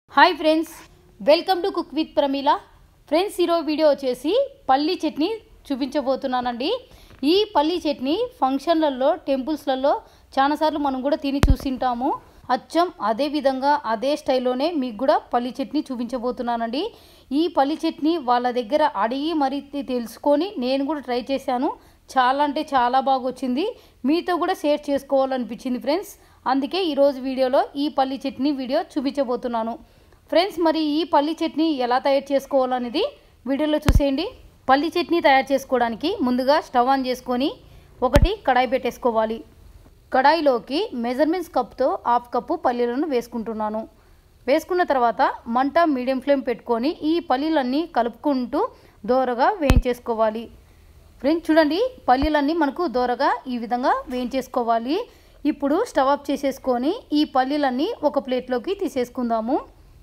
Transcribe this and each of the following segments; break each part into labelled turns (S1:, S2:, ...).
S1: hi friends welcome to cook with Pramila friends ఈరోజు video వచ్చేసి పల్లీ చట్నీ చూపించబోతున్నానండి ఈ పల్లీ చట్నీ ఫంక్షన్లలో టెంపుల్స్లలో చాలాసార్లు మనం కూడా తిని చూసింటాము అచ్చం అదే విధంగా అదే స్టైల్లోనే మీకు కూడా పల్లీ చట్నీ చూపించబోతున్నానండి ఈ పల్లీ చట్నీ వాళ్ళ దగ్గర అడిగి మరి తెలుసుకొని నేను కూడా ట్రై చేశాను చాలా అంటే చాలా బాగా వచ్చింది మీతో కూడా షేర్ చేసుకోవాలనిపించింది ఫ్రెండ్స్ అందుకే ఈరోజు వీడియోలో ఈ పల్లి చట్నీ వీడియో చూపించబోతున్నాను ఫ్రెండ్స్ మరి ఈ పల్లి చట్నీ ఎలా తయారు చేసుకోవాలనేది వీడియోలో చూసేయండి పల్లి చట్నీ తయారు చేసుకోవడానికి ముందుగా స్టవ్ ఆన్ చేసుకొని ఒకటి కడాయి పెట్టేసుకోవాలి కడాయిలోకి మెజర్మెంట్స్ కప్తో హాఫ్ కప్పు పల్లీలను వేసుకుంటున్నాను వేసుకున్న తర్వాత మంట మీడియం ఫ్లేమ్ పెట్టుకొని ఈ పల్లీలన్నీ కలుపుకుంటూ దోరగా వేయించేసుకోవాలి ఫ్రెండ్స్ చూడండి పల్లీలన్నీ మనకు దోరగా ఈ విధంగా వేయించేసుకోవాలి ఇప్పుడు స్టవ్ ఆఫ్ చేసేసుకొని ఈ పల్లీలన్నీ ఒక ప్లేట్లోకి తీసేసుకుందాము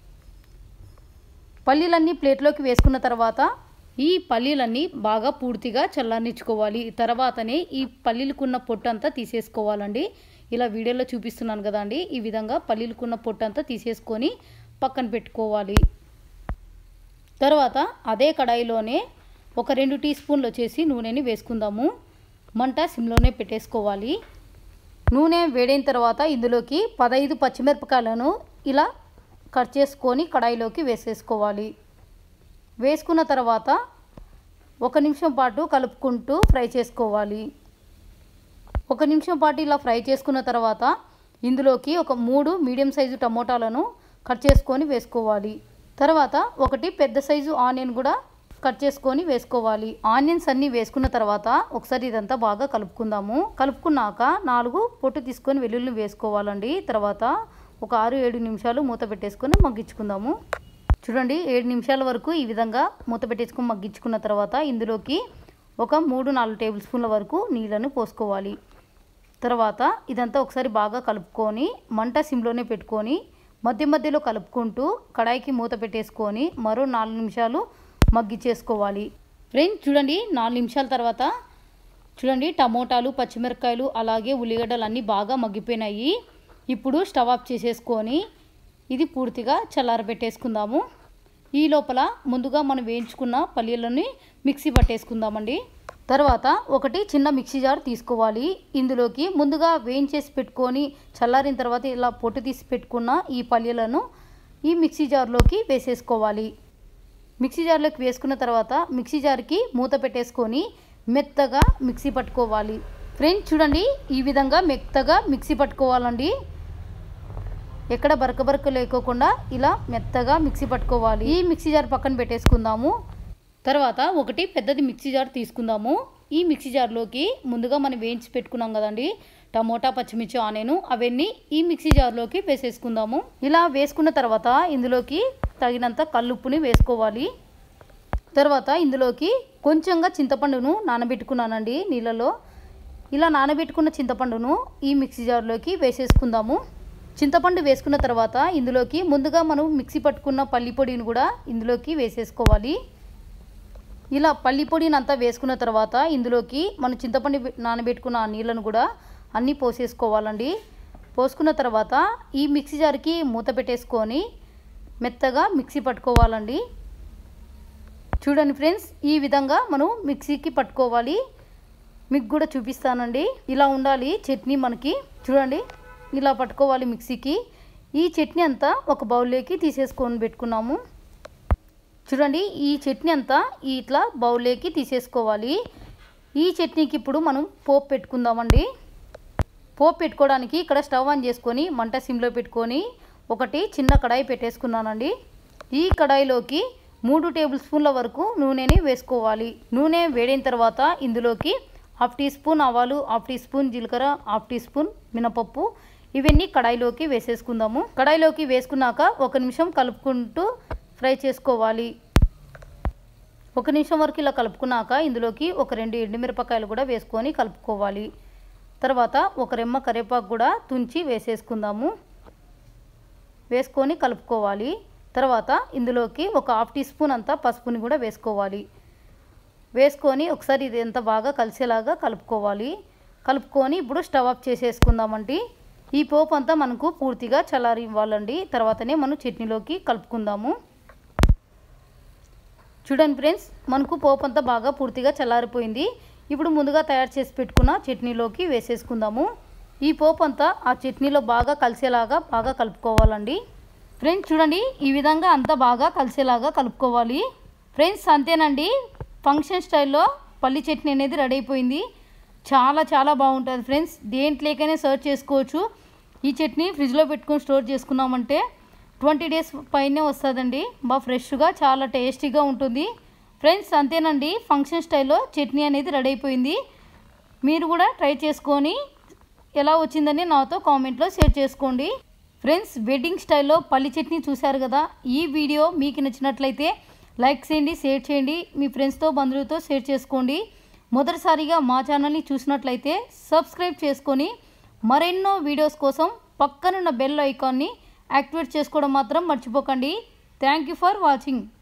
S1: పల్లీలన్నీ ప్లేట్లోకి వేసుకున్న తర్వాత ఈ పల్లీలన్నీ బాగా పూర్తిగా చల్లారించుకోవాలి తర్వాతనే ఈ పల్లీలకున్న పొట్టు అంతా తీసేసుకోవాలండి ఇలా వీడియోలో చూపిస్తున్నాను కదండి ఈ విధంగా పల్లీలకున్న పొట్టు అంతా తీసేసుకొని పక్కన పెట్టుకోవాలి తర్వాత అదే కడాయిలోనే ఒక రెండు టీ స్పూన్లు వచ్చేసి నూనెని వేసుకుందాము మంట సిమ్లోనే పెట్టేసుకోవాలి నూనె వేడైన తర్వాత ఇందులోకి పదహైదు పచ్చిమిరపకాయలను ఇలా కట్ చేసుకొని కడాయిలోకి వేసేసుకోవాలి వేసుకున్న తర్వాత ఒక నిమిషం పాటు కలుపుకుంటూ ఫ్రై చేసుకోవాలి ఒక నిమిషం పాటు ఇలా ఫ్రై చేసుకున్న తర్వాత ఇందులోకి ఒక మూడు మీడియం సైజు టమోటాలను కట్ చేసుకొని వేసుకోవాలి తర్వాత ఒకటి పెద్ద సైజు ఆనియన్ కూడా కట్ చేసుకొని వేసుకోవాలి ఆనియన్స్ అన్నీ వేసుకున్న తర్వాత ఒకసారి ఇదంతా బాగా కలుపుకుందాము కలుపుకున్నాక నాలుగు పొట్టు తీసుకొని వెల్లుల్లి వేసుకోవాలండి తర్వాత ఒక ఆరు ఏడు నిమిషాలు మూత పెట్టేసుకొని మగ్గించుకుందాము చూడండి ఏడు నిమిషాల వరకు ఈ విధంగా మూత పెట్టేసుకొని మగ్గించుకున్న తర్వాత ఇందులోకి ఒక మూడు నాలుగు టేబుల్ స్పూన్ల వరకు నీళ్ళను పోసుకోవాలి తర్వాత ఇదంతా ఒకసారి బాగా కలుపుకొని మంట సిమ్లోనే పెట్టుకొని మధ్య మధ్యలో కలుపుకుంటూ కడాయికి మూత పెట్టేసుకొని మరో నాలుగు నిమిషాలు మగ్గిచ్చేసుకోవాలి ఫ్రెండ్స్ చూడండి నాలుగు నిమిషాల తర్వాత చూడండి టమోటాలు పచ్చిమిరపకాయలు అలాగే ఉల్లిగడ్డలు అన్నీ బాగా మగ్గిపోయినాయి ఇప్పుడు స్టవ్ ఆఫ్ చేసేసుకొని ఇది పూర్తిగా చల్లారబెట్టేసుకుందాము ఈ లోపల ముందుగా మనం వేయించుకున్న పల్లీలని మిక్సీ పట్టేసుకుందామండి తర్వాత ఒకటి చిన్న మిక్సీ జార్ తీసుకోవాలి ఇందులోకి ముందుగా వేయించేసి పెట్టుకొని చల్లారిన తర్వాత ఇలా పొట్టు తీసి పెట్టుకున్న ఈ పల్లీలను ఈ మిక్సీ జార్లోకి వేసేసుకోవాలి మిక్సీ జార్లోకి వేసుకున్న తర్వాత మిక్సీ జార్కి మూత పెట్టేసుకొని మెత్తగా మిక్సీ పట్టుకోవాలి ఫ్రెండ్స్ చూడండి ఈ విధంగా మెత్తగా మిక్సీ పట్టుకోవాలండి ఎక్కడ బరక బరక లేకోకుండా ఇలా మెత్తగా మిక్సీ పట్టుకోవాలి ఈ మిక్సీ జార్ పక్కన పెట్టేసుకుందాము తర్వాత ఒకటి పెద్దది మిక్సీ జార్ తీసుకుందాము ఈ మిక్సీ జార్లోకి ముందుగా మనం వేయించి పెట్టుకున్నాం కదండి టమోటా పచ్చిమిర్చి ఆనేను అవన్నీ ఈ మిక్సీ జార్లోకి వేసేసుకుందాము ఇలా వేసుకున్న తర్వాత ఇందులోకి తగినంత కల్లుప్పుని వేసుకోవాలి తర్వాత ఇందులోకి కొంచెంగా చింతపండును నానబెట్టుకున్నానండి నీళ్ళలో ఇలా నానబెట్టుకున్న చింతపండును ఈ మిక్సీ జార్లోకి వేసేసుకుందాము చింతపండు వేసుకున్న తర్వాత ఇందులోకి ముందుగా మనం మిక్సీ పట్టుకున్న పల్లి పొడిని కూడా ఇందులోకి వేసేసుకోవాలి ఇలా పల్లి పొడిని అంతా వేసుకున్న తర్వాత ఇందులోకి మనం చింతపండు నానబెట్టుకున్న ఆ నీళ్ళను కూడా అన్నీ పోసేసుకోవాలండి పోసుకున్న తర్వాత ఈ మిక్సీ జార్కి మూత పెట్టేసుకొని మెత్తగా మిక్సీ పట్టుకోవాలండి చూడండి ఫ్రెండ్స్ ఈ విధంగా మనం మిక్సీకి పట్టుకోవాలి మీకు కూడా చూపిస్తానండి ఇలా ఉండాలి చట్నీ మనకి చూడండి ఇలా పట్టుకోవాలి మిక్సీకి ఈ చట్నీ అంతా ఒక బౌల్లోకి తీసేసుకొని పెట్టుకున్నాము చూడండి ఈ చట్నీ అంతా ఇట్లా బౌల్లోకి తీసేసుకోవాలి ఈ చట్నీకి ఇప్పుడు మనం పోపు పెట్టుకుందామండి పోపు పెట్టుకోవడానికి ఇక్కడ స్టవ్ ఆన్ చేసుకొని మంట సిమ్లో పెట్టుకొని ఒకటి చిన్న కడాయి పెట్టేసుకున్నానండి ఈ కడాయిలోకి మూడు టేబుల్ స్పూన్ల వరకు నూనెని వేసుకోవాలి నూనె వేడిన తర్వాత ఇందులోకి హాఫ్ టీ స్పూన్ ఆవాలు హాఫ్ టీ స్పూన్ జీలకర్ర హాఫ్ టీ స్పూన్ మినపప్పు ఇవన్నీ కడాయిలోకి వేసేసుకుందాము కడాయిలోకి వేసుకున్నాక ఒక నిమిషం కలుపుకుంటూ ఫ్రై చేసుకోవాలి ఒక నిమిషం వరకు ఇలా కలుపుకున్నాక ఇందులోకి ఒక రెండు ఎండుమిరపకాయలు కూడా వేసుకొని కలుపుకోవాలి తర్వాత ఒక రెమ్మ కరివేపాకు కూడా తుంచి వేసేసుకుందాము వేసుకొని కలుపుకోవాలి తర్వాత ఇందులోకి ఒక హాఫ్ టీ స్పూన్ అంతా పసుపుని కూడా వేసుకోవాలి వేసుకొని ఒకసారి ఇది ఎంత బాగా కలిసేలాగా కలుపుకోవాలి కలుపుకొని ఇప్పుడు స్టవ్ ఆఫ్ చేసేసుకుందామండి ఈ పోపు అంతా మనకు పూర్తిగా చల్లారి ఇవ్వాలండి తర్వాతనే మనం చట్నీలోకి కలుపుకుందాము చూడండి ఫ్రెండ్స్ మనకు పోపు అంతా బాగా పూర్తిగా చల్లారిపోయింది ఇప్పుడు ముందుగా తయారు చేసి పెట్టుకున్న చట్నీలోకి వేసేసుకుందాము ఈ పోపు అంతా ఆ చట్నీలో బాగా కలిసేలాగా బాగా కలుపుకోవాలండి ఫ్రెండ్స్ చూడండి ఈ విధంగా అంతా బాగా కలిసేలాగా కలుపుకోవాలి ఫ్రెండ్స్ అంతేనండి ఫంక్షన్ స్టైల్లో పల్లి చట్నీ అనేది రెడీ అయిపోయింది చాలా చాలా బాగుంటుంది ఫ్రెండ్స్ దేంట్లోకైనా సర్వ్ చేసుకోవచ్చు ఈ చట్నీ ఫ్రిడ్జ్లో పెట్టుకొని స్టోర్ చేసుకున్నామంటే ట్వంటీ డేస్ పైనే వస్తుందండి బాగా ఫ్రెష్గా చాలా టేస్టీగా ఉంటుంది ఫ్రెండ్స్ అంతేనండి ఫంక్షన్ స్టైల్లో చట్నీ అనేది రెడీ అయిపోయింది మీరు కూడా ట్రై చేసుకొని ఎలా వచ్చిందని నాతో కామెంట్లో షేర్ చేసుకోండి ఫ్రెండ్స్ వెడ్డింగ్ స్టైల్లో పల్లి చట్నీ చూశారు కదా ఈ వీడియో మీకు నచ్చినట్లయితే లైక్ చేయండి షేర్ చేయండి మీ ఫ్రెండ్స్తో బంధువులతో షేర్ చేసుకోండి మొదటిసారిగా మా ఛానల్ని చూసినట్లయితే సబ్స్క్రైబ్ చేసుకొని మరెన్నో వీడియోస్ కోసం పక్కనున్న బెల్ ఐకాన్ని యాక్టివేట్ చేసుకోవడం మాత్రం మర్చిపోకండి థ్యాంక్ యూ ఫర్ వాచింగ్